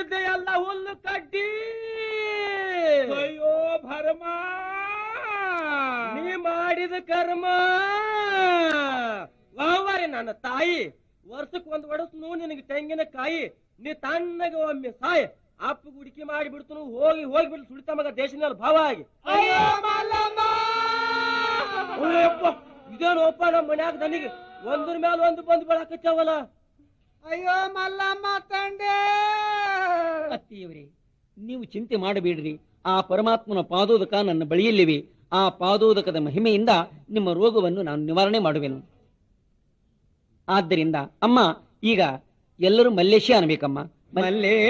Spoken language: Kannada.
ಉಳಿದಿದ್ದೆ ಎಲ್ಲ ಹುಲ್ಲು ಕಡ್ಡಿ ಅಯ್ಯೋ ಭರಮ ನೀ ಮಾಡಿದ ಕರ್ಮ ವಾವಾರಿ ನನ್ನ ತಾಯಿ ವರ್ಷಕ್ಕೆ ಒಂದ್ ಒಡಸ್ನು ನಿನಗೆ ತೆಂಗಿನ ಕಾಯಿ ನೀ ತಣ್ಣಗೆ ಒಮ್ಮೆ ಸಾಯ್ ಅಪ್ಪ ಗುಡಿಕೆ ಮಾಡಿ ಬಿಡ್ತು ಹೋಗಿ ಹೋಗಿ ಬಿಟ್ಟು ಸುಳಿತ ಮಗ ದೇಶದಲ್ಲಿ ಭಾವ ಆಗಿ ಅಯ್ಯೋ ಮಲ್ಲಮ್ಮ ಅಯ್ಯಪ್ಪ ಇದೇನೋಪ್ಪ ನಮ್ಮ ಮನ್ಯಾಗ ನನಗೆ ಒಂದ್ರ ಮೇಲೆ ಒಂದು ಬಂದು ಬೆಳಕತ್ತವಲ್ಲ ಅಯ್ಯೋ ಮಲ್ಲಮ್ಮ ತಂದೆ ಅತ್ತಿಯವರೇ ನೀವು ಚಿಂತೆ ಮಾಡಬೇಡ್ರಿ ಆ ಪರಮಾತ್ಮನ ಪಾದೋದಕ ನನ್ನ ಬಳಿಯಲ್ಲಿವೆ ಆ ಪಾದೋದಕದ ಮಹಿಮೆಯಿಂದ ನಿಮ್ಮ ರೋಗವನ್ನು ನಾನು ನಿವಾರಣೆ ಮಾಡುವೆನು ಆದ್ದರಿಂದ ಅಮ್ಮ ಈಗ ಎಲ್ಲರೂ ಮಲ್ಲೇಶ ಅನ್ಬೇಕಮ್ಮ ಮಲ್ಲೇ